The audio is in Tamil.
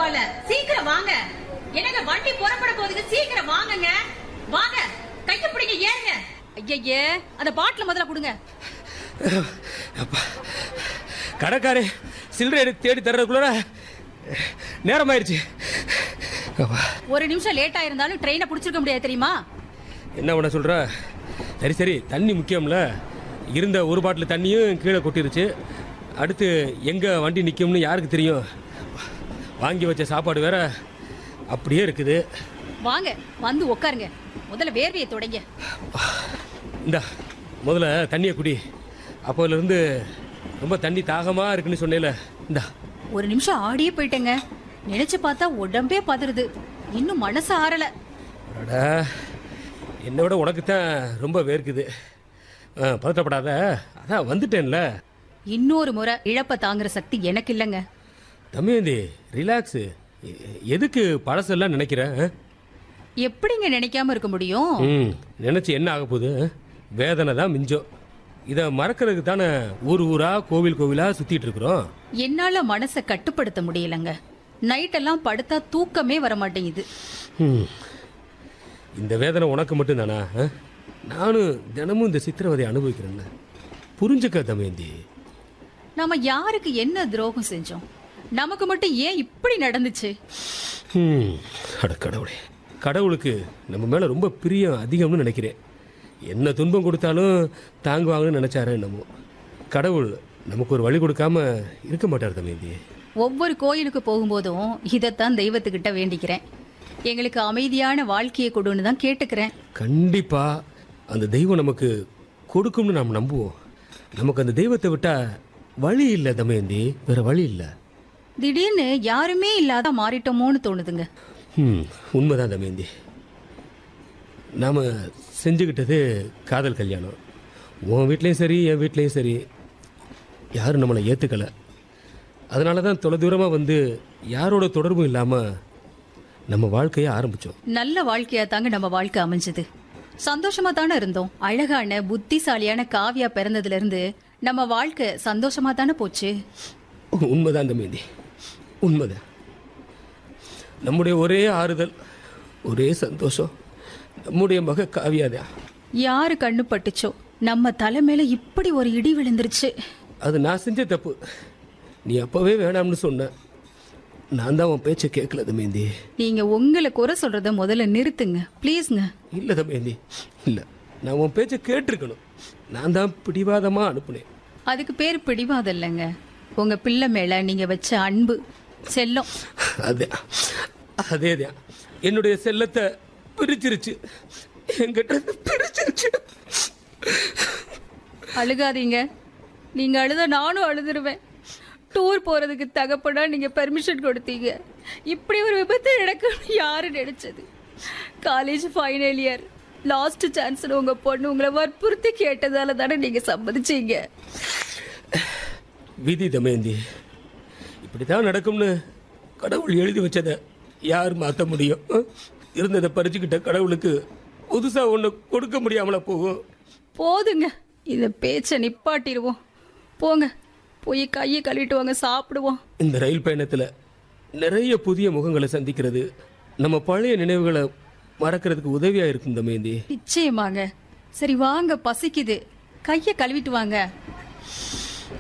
பரவாயில்ல சீக்கிரம் வாங்க என்னங்க வண்டி புறப்பட போகுதுங்க சீக்கிரம் வாங்குங்க வாங்க கைய பிடிங்க ஏறுங்க ஐயய்யே அந்த பாட்டில முதல்ல கொடுங்க அப்பா கடைக்காரே சில்லறை எடுத்து தேடி தர்றதுக்குள்ள நேரமாயிருச்சு அப்பா ஒரு நிமிஷம் லேட் ஆயிருந்தாலும் ட்ரெயினை புடிச்சிருக்க முடியாது தெரியுமா என்ன பண்ண சொல்ற சரி சரி தண்ணி முக்கியம்ல இருந்த ஒரு பாட்டில் தண்ணியும் கீழே கொட்டிருச்சு அடுத்து எங்க வண்டி நிற்கும்னு யாருக்கு தெரியும் வாங்கி வச்ச சாப்பாடு வேற அப்படியே இருக்குது வாங்க வந்து உட்காருங்க முதல்ல வேர்வையை தொடங்க இந்தா முதல்ல தண்ணியை குடி அப்போலேருந்து ரொம்ப தண்ணி தாகமாக இருக்குன்னு சொன்னேல இந்தா ஒரு நிமிஷம் ஆடியே போயிட்டேங்க நினைச்சு பார்த்தா உடம்பே பதறுது இன்னும் மனசு ஆறல அடடா என்னை விட உனக்கு தான் ரொம்ப வேர்க்குது ஆ, பதட்டப்படாத அதான் வந்துட்டேன்ல இன்னொரு முறை இழப்ப தாங்குற சக்தி எனக்கு இல்லைங்க தம்பியந்தி ரிலாக்ஸு எதுக்கு பழசெல்லாம் நினைக்கிற ஆ? எப்படிங்க நினைக்காம இருக்க முடியும் ம் நினச்சி என்ன ஆக போகுது ஆ? வேதனை தான் மிஞ்சம் இதை மறக்கிறதுக்கு தானே ஊர் ஊரா கோவில் கோவிலா சுத்திட்டு இருக்கிறோம் என்னால மனசை கட்டுப்படுத்த முடியலங்க நைட்டெல்லாம் படுத்தா தூக்கமே வர மாட்டேங்குது ம். இந்த வேதனை உனக்கு மட்டும் தானா நானும் தினமும் இந்த சித்திரவதை அனுபவிக்கிறேன்னு புரிஞ்சுக்க தமேந்தி நாம யாருக்கு என்ன துரோகம் செஞ்சோம் நமக்கு மட்டும் ஏன் இப்படி நடந்துச்சு ம், அட கடவுளே கடவுளுக்கு நம்ம மேல ரொம்ப பிரியம் அதிகம்னு நினைக்கிறேன் என்ன துன்பம் கொடுத்தாலும் தாங்குவாங்கன்னு நினைச்சாரு என்னமோ கடவுள் நமக்கு ஒரு வழி கொடுக்காம இருக்க மாட்டார் தமேந்தி ஒவ்வொரு கோயிலுக்கு போகும்போதும் இதைத்தான் தெய்வத்துக்கிட்ட வேண்டிக்கிறேன் எங்களுக்கு அமைதியான வாழ்க்கையை கொடுன்னு தான் கேட்டுக்கிறேன் கண்டிப்பா அந்த தெய்வம் நமக்கு கொடுக்கும்னு நாம் நம்புவோம் நமக்கு அந்த தெய்வத்தை விட்டா வழி இல்லை தமயந்தி வேற வழி இல்லை திடீர்னு யாருமே இல்லாத மாறிட்டோமோன்னு தோணுதுங்க ம் உண்மைதான் தமயந்தி நாம் செஞ்சுக்கிட்டது காதல் கல்யாணம் உன் வீட்லேயும் சரி என் வீட்லேயும் சரி யாரும் நம்மளை ஏற்றுக்கலை அதனால தான் தொலைதூரமாக வந்து யாரோட தொடர்பும் இல்லாமல் நம்ம வாழ்க்கையை ஆரம்பித்தோம் நல்ல வாழ்க்கையா தாங்க நம்ம வாழ்க்கை அமைஞ்சது சந்தோஷமா தானே இருந்தோம் அழகான புத்திசாலியான காவியா பிறந்ததுல இருந்து நம்ம வாழ்க்கை சந்தோஷமா தானே போச்சு உண்மைதான் தமயந்தி உண்மைதான் நம்முடைய ஒரே ஆறுதல் ஒரே சந்தோஷம் நம்முடைய மக காவியாதான் யாரு கண்ணு பட்டுச்சோ நம்ம தலை மேல இப்படி ஒரு இடி விழுந்துருச்சு அது நான் செஞ்ச தப்பு நீ அப்பவே வேணாம்னு சொன்ன நான் தான் உன் பேச்சை கேட்கல தமேந்தி நீங்க உங்களை குறை சொல்றத முதல்ல நிறுத்துங்க ப்ளீஸ்ங்க இல்லை தமேந்தி இல்லை நான் உன் பேச்சை கேட்டிருக்கணும் நான் தான் பிடிவாதமாக அனுப்புனேன் அதுக்கு பேர் பிடிவாதம் இல்லைங்க உங்க பிள்ளை மேல நீங்க வச்ச அன்பு செல்லம் அதே அதே தான் என்னுடைய செல்லத்தை பிரிச்சிருச்சு என்கிட்ட இருந்து பிரிச்சிருச்சு அழுகாதீங்க நீங்க அழுத நானும் அழுதுருவேன் டூர் போறதுக்கு தகப்பனா நீங்க பெர்மிஷன் கொடுத்தீங்க இப்படி ஒரு விபத்து நடக்கும்னு யாரு நினைச்சது காலேஜ் ஃபைனல் இயர் லாஸ்ட் சான்ஸ்னு உங்க பொண்ணு உங்களை வற்புறுத்தி கேட்டதால தானே நீங்க சம்மதிச்சீங்க விதி தமேந்தி இப்படித்தான் நடக்கும்னு கடவுள் எழுதி வச்சதை யார் மாற்ற முடியும் அஹ்? இருந்ததை பறிச்சுக்கிட்ட கடவுளுக்கு புதுசா ஒன்று கொடுக்க முடியாமல போகும் போதுங்க இந்த பேச்சை நிப்பாட்டிடுவோம் போங்க போய் கையை கழுவிட்டு வாங்க சாப்பிடுவோம் இந்த ரயில் பயணத்தில் நிறைய புதிய முகங்களை சந்திக்கிறது நம்ம பழைய நினைவுகளை மறக்கிறதுக்கு உதவியா இருக்கும் தமேந்தி நிச்சயமாங்க சரி வாங்க பசிக்குது கையை கழுவிட்டு வாங்க